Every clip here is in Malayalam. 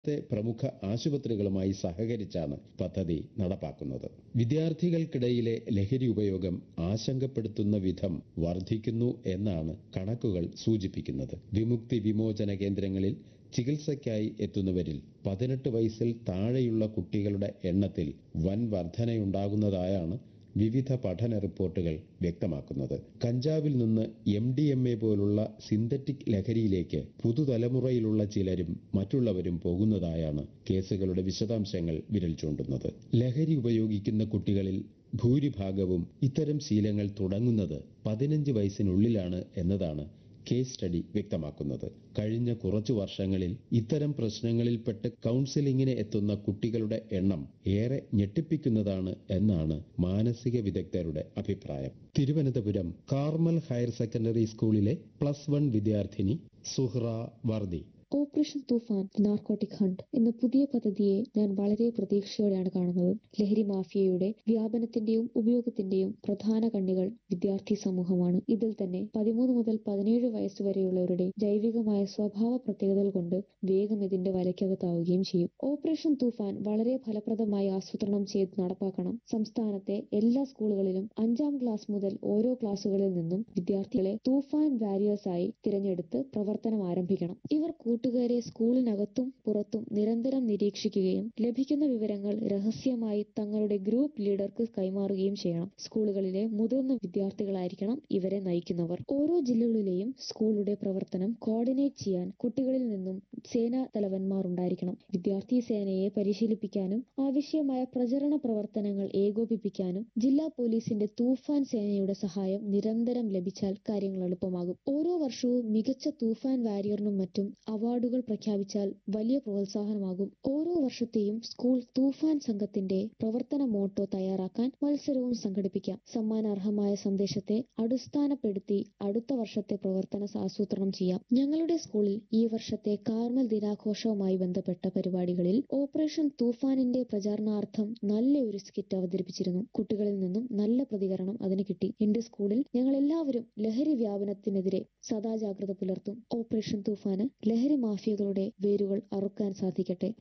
സംസ്ഥാനത്തെ പ്രമുഖ ആശുപത്രികളുമായി സഹകരിച്ചാണ് പദ്ധതി നടപ്പാക്കുന്നത് വിദ്യാർത്ഥികൾക്കിടയിലെ ലഹരി ഉപയോഗം ആശങ്കപ്പെടുത്തുന്ന വിധം വർദ്ധിക്കുന്നു എന്നാണ് കണക്കുകൾ സൂചിപ്പിക്കുന്നത് വിമുക്തി വിമോചന കേന്ദ്രങ്ങളിൽ ചികിത്സയ്ക്കായി എത്തുന്നവരിൽ പതിനെട്ട് വയസ്സിൽ താഴെയുള്ള കുട്ടികളുടെ എണ്ണത്തിൽ വൻ വർധനയുണ്ടാകുന്നതായാണ് വിവിധ പഠന റിപ്പോർട്ടുകൾ വ്യക്തമാക്കുന്നത് കഞ്ചാവിൽ നിന്ന് എം ഡി എം എ പോലുള്ള സിന്തറ്റിക് ലഹരിയിലേക്ക് പുതുതലമുറയിലുള്ള ചിലരും മറ്റുള്ളവരും പോകുന്നതായാണ് കേസുകളുടെ വിശദാംശങ്ങൾ വിരൽ ചൂണ്ടുന്നത് ലഹരി ഉപയോഗിക്കുന്ന കുട്ടികളിൽ ഭൂരിഭാഗവും ഇത്തരം ശീലങ്ങൾ തുടങ്ങുന്നത് പതിനഞ്ച് വയസ്സിനുള്ളിലാണ് എന്നതാണ് കേസ് സ്റ്റഡി വ്യക്തമാക്കുന്നത് കഴിഞ്ഞ കുറച്ചു വർഷങ്ങളിൽ ഇത്തരം പ്രശ്നങ്ങളിൽപ്പെട്ട് കൗൺസിലിംഗിന് എത്തുന്ന കുട്ടികളുടെ എണ്ണം ഏറെ ഞെട്ടിപ്പിക്കുന്നതാണ് എന്നാണ് മാനസിക വിദഗ്ധരുടെ അഭിപ്രായം തിരുവനന്തപുരം കാർമൽ ഹയർ സെക്കൻഡറി സ്കൂളിലെ പ്ലസ് വൺ വിദ്യാർത്ഥിനി Suhra Vardi operation Toofan narcotic hunt എന്ന പുതിയ പദ്ധതിയെ ഞാൻ വളരെ പ്രതീക്ഷയോടെയാണ് കാണുന്നത് ലഹരി മാഫിയയുടെ വ്യാപനത്തിന്റെയും ഉപയോഗത്തിന്റെയും പ്രധാന കണ്ണികൾ വിദ്യാർത്ഥി സമൂഹമാണ് ഇതിൽ തന്നെ പതിമൂന്ന് മുതൽ പതിനേഴ് വയസ്സ് വരെയുള്ളവരുടെ ജൈവികമായ സ്വഭാവ പ്രത്യേകതകൾ കൊണ്ട് വേഗം ഇതിന്റെ വലയ്ക്കകത്താവുകയും ചെയ്യും ഓപ്പറേഷൻ തൂഫാൻ വളരെ ഫലപ്രദമായി ആസൂത്രണം ചെയ്ത് നടപ്പാക്കണം സംസ്ഥാനത്തെ എല്ലാ സ്കൂളുകളിലും അഞ്ചാം ക്ലാസ് മുതൽ ഓരോ ക്ലാസുകളിൽ നിന്നും വിദ്യാർത്ഥികളെ തൂഫാൻ വാരിയേഴ്സായി തിരഞ്ഞെടുത്ത് പ്രവർത്തനം ആരംഭിക്കണം ഇവർ കൂട്ടുകാരെ സ്കൂളിനകത്തും പുറത്തും നിരന്തരം നിരീക്ഷിക്കുകയും ലഭിക്കുന്ന വിവരങ്ങൾ രഹസ്യമായി തങ്ങളുടെ ഗ്രൂപ്പ് ലീഡർക്ക് കൈമാറുകയും ചെയ്യണം സ്കൂളുകളിലെ മുതിർന്ന വിദ്യാർത്ഥികളായിരിക്കണം ഇവരെ നയിക്കുന്നവർ ഓരോ ജില്ലകളിലെയും സ്കൂളുടെ പ്രവർത്തനം കോർഡിനേറ്റ് ചെയ്യാൻ കുട്ടികളിൽ നിന്നും സേനാ തലവന്മാർ ഉണ്ടായിരിക്കണം വിദ്യാർത്ഥി സേനയെ പരിശീലിപ്പിക്കാനും ആവശ്യമായ പ്രചരണ പ്രവർത്തനങ്ങൾ ഏകോപിപ്പിക്കാനും ജില്ലാ പോലീസിന്റെ തൂഫാൻ സേനയുടെ സഹായം നിരന്തരം ലഭിച്ചാൽ കാര്യങ്ങൾ എളുപ്പമാകും ഓരോ വർഷവും മികച്ച തൂഫാൻ വാരിയറിനും മറ്റും അവാർഡുകൾ പ്രഖ്യാപിച്ചാൽ വലിയ പ്രോത്സാഹനമാകും ഓരോ വർഷത്തെയും സ്കൂൾ തൂഫാൻ സംഘത്തിന്റെ പ്രവർത്തന മോട്ടോ തയ്യാറാക്കാൻ മത്സരവും സംഘടിപ്പിക്കാം സമ്മാനാർഹമായ സന്ദേശത്തെ അടിസ്ഥാനപ്പെടുത്തി അടുത്ത വർഷത്തെ പ്രവർത്തന ആസൂത്രണം ചെയ്യാം ഞങ്ങളുടെ സ്കൂളിൽ ഈ വർഷത്തെ കാർമൽ ദിനാഘോഷവുമായി ബന്ധപ്പെട്ട പരിപാടികളിൽ ഓപ്പറേഷൻ തൂഫാനിന്റെ പ്രചാരണാർത്ഥം നല്ല ഒരു സ്കിറ്റ് അവതരിപ്പിച്ചിരുന്നു കുട്ടികളിൽ നിന്നും നല്ല പ്രതികരണം അതിന് കിട്ടി എന്റെ സ്കൂളിൽ ഞങ്ങൾ എല്ലാവരും ലഹരി വ്യാപനത്തിനെതിരെ സദാ ജാഗ്രത പുലർത്തും ഓപ്പറേഷൻ തൂഫാന് ലഹരി മാഫിയകളുടെ വേരുകൾ അറുക്കാൻ സാധിക്കട്ടെ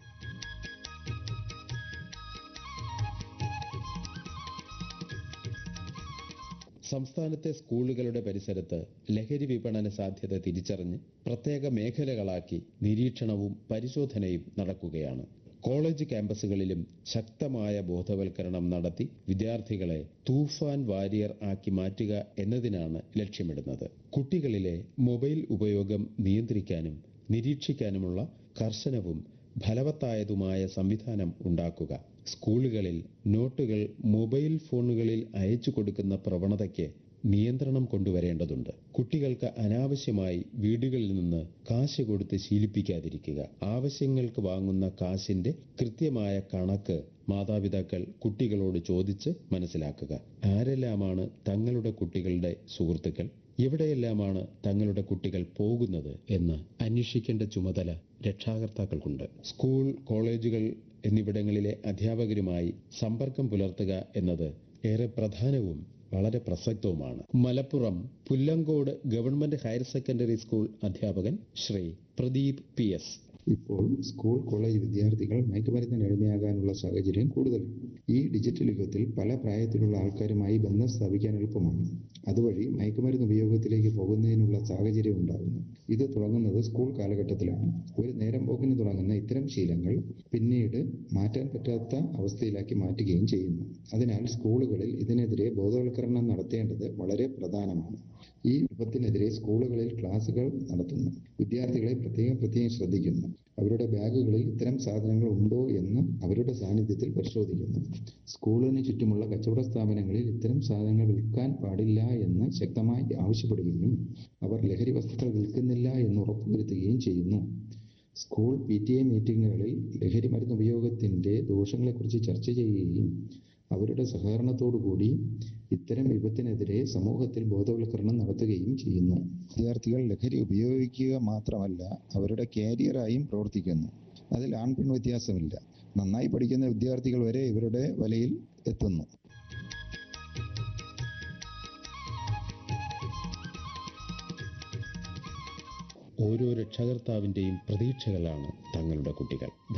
സംസ്ഥാനത്തെ സ്കൂളുകളുടെ പരിസരത്ത് ലഹരി വിപണന സാധ്യത തിരിച്ചറിഞ്ഞ് പ്രത്യേക മേഖലകളാക്കി നിരീക്ഷണവും പരിശോധനയും നടക്കുകയാണ് കോളേജ് ക്യാമ്പസുകളിലും ശക്തമായ ബോധവൽക്കരണം നടത്തി വിദ്യാർത്ഥികളെ തൂഫാൻ വാരിയർ ആക്കി മാറ്റുക എന്നതിനാണ് ലക്ഷ്യമിടുന്നത് കുട്ടികളിലെ മൊബൈൽ ഉപയോഗം നിയന്ത്രിക്കാനും നിരീക്ഷിക്കാനുമുള്ള കർശനവും ഫലവത്തായതുമായ സംവിധാനം ഉണ്ടാക്കുക സ്കൂളുകളിൽ നോട്ടുകൾ മൊബൈൽ ഫോണുകളിൽ അയച്ചു കൊടുക്കുന്ന പ്രവണതയ്ക്ക് നിയന്ത്രണം കൊണ്ടുവരേണ്ടതുണ്ട് കുട്ടികൾക്ക് അനാവശ്യമായി വീടുകളിൽ നിന്ന് കാശ് കൊടുത്ത് ശീലിപ്പിക്കാതിരിക്കുക ആവശ്യങ്ങൾക്ക് വാങ്ങുന്ന കാശിന്റെ കൃത്യമായ കണക്ക് മാതാപിതാക്കൾ കുട്ടികളോട് ചോദിച്ച് മനസ്സിലാക്കുക ആരെല്ലാമാണ് തങ്ങളുടെ കുട്ടികളുടെ സുഹൃത്തുക്കൾ എവിടെയെല്ലാമാണ് തങ്ങളുടെ കുട്ടികൾ പോകുന്നത് എന്ന് അന്വേഷിക്കേണ്ട ചുമതല രക്ഷാകർത്താക്കൾക്കുണ്ട് സ്കൂൾ കോളേജുകൾ എന്നിവിടങ്ങളിലെ അധ്യാപകരുമായി സമ്പർക്കം പുലർത്തുക എന്നത് ഏറെ പ്രധാനവും വളരെ പ്രസക്തവുമാണ് Malappuram Pullankode government higher secondary school അധ്യാപകൻ ശ്രീ പ്രദീപ് പി എസ് ഇപ്പോൾ സ്കൂൾ കോളേജ് വിദ്യാർത്ഥികൾ മയക്കുമരുന്നിന് അടിമയാകാനുള്ള സാഹചര്യം കൂടുതലാണ് ഈ ഡിജിറ്റൽ യുഗത്തിൽ പല പ്രായത്തിലുള്ള ആൾക്കാരുമായി ബന്ധം സ്ഥാപിക്കാൻ എളുപ്പമാണ് അതുവഴി മയക്കുമരുന്ന് ഉപയോഗത്തിലേക്ക് പോകുന്നതിനുള്ള സാഹചര്യം ഉണ്ടാകുന്നു ഇത് തുടങ്ങുന്നത് സ്കൂൾ കാലഘട്ടത്തിലാണ് ഒരു നേരം പോക്കിന് തുടങ്ങുന്ന ഇത്തരം ശീലങ്ങൾ പിന്നീട് മാറ്റാൻ പറ്റാത്ത അവസ്ഥയിലാക്കി മാറ്റുകയും ചെയ്യുന്നു അതിനാൽ സ്കൂളുകളിൽ ഇതിനെതിരെ ബോധവൽക്കരണം നടത്തേണ്ടത് വളരെ പ്രധാനമാണ് ഈ വിപത്തിനെതിരെ സ്കൂളുകളിൽ ക്ലാസുകൾ നടത്തുന്നു വിദ്യാർത്ഥികളെ പ്രത്യേകം പ്രത്യേകം ശ്രദ്ധിക്കുന്നു അവരുടെ ബാഗുകളിൽ ഇത്തരം സാധനങ്ങൾ ഉണ്ടോ എന്ന് അവരുടെ സാന്നിധ്യത്തിൽ പരിശോധിക്കുന്നു സ്കൂളിന് ചുറ്റുമുള്ള കച്ചവട സ്ഥാപനങ്ങളിൽ ഇത്തരം സാധനങ്ങൾ വിൽക്കാൻ പാടില്ല എന്ന് ശക്തമായി ആവശ്യപ്പെടുകയും അവർ ലഹരി വസ്തുക്കൾ വിൽക്കുന്നില്ല എന്ന് ഉറപ്പുവരുത്തുകയും ചെയ്യുന്നു സ്കൂൾ പി ടി എ മീറ്റിങ്ങുകളിൽ ലഹരി മരുന്ന് ഉപയോഗത്തിന്റെ ദോഷങ്ങളെക്കുറിച്ച് ചർച്ച ചെയ്യുകയും അവരുടെ സഹകരണത്തോടുകൂടി ഇത്തരം വിപത്തിനെതിരെ സമൂഹത്തിൽ ബോധവൽക്കരണം നടത്തുകയും ചെയ്യുന്നു വിദ്യാർത്ഥികൾ ലഹരി ഉപയോഗിക്കുക മാത്രമല്ല അവരുടെ കാരിയറായും പ്രവർത്തിക്കുന്നു അതിൽ ആൺ പെൺ വ്യത്യാസമില്ല നന്നായി പഠിക്കുന്ന വിദ്യാർത്ഥികൾ വരെ ഇവരുടെ വലയിൽ എത്തുന്നു ഓരോ രക്ഷകർത്താവിന്റെയും പ്രതീക്ഷകളാണ് തങ്ങളുടെ കുട്ടികൾ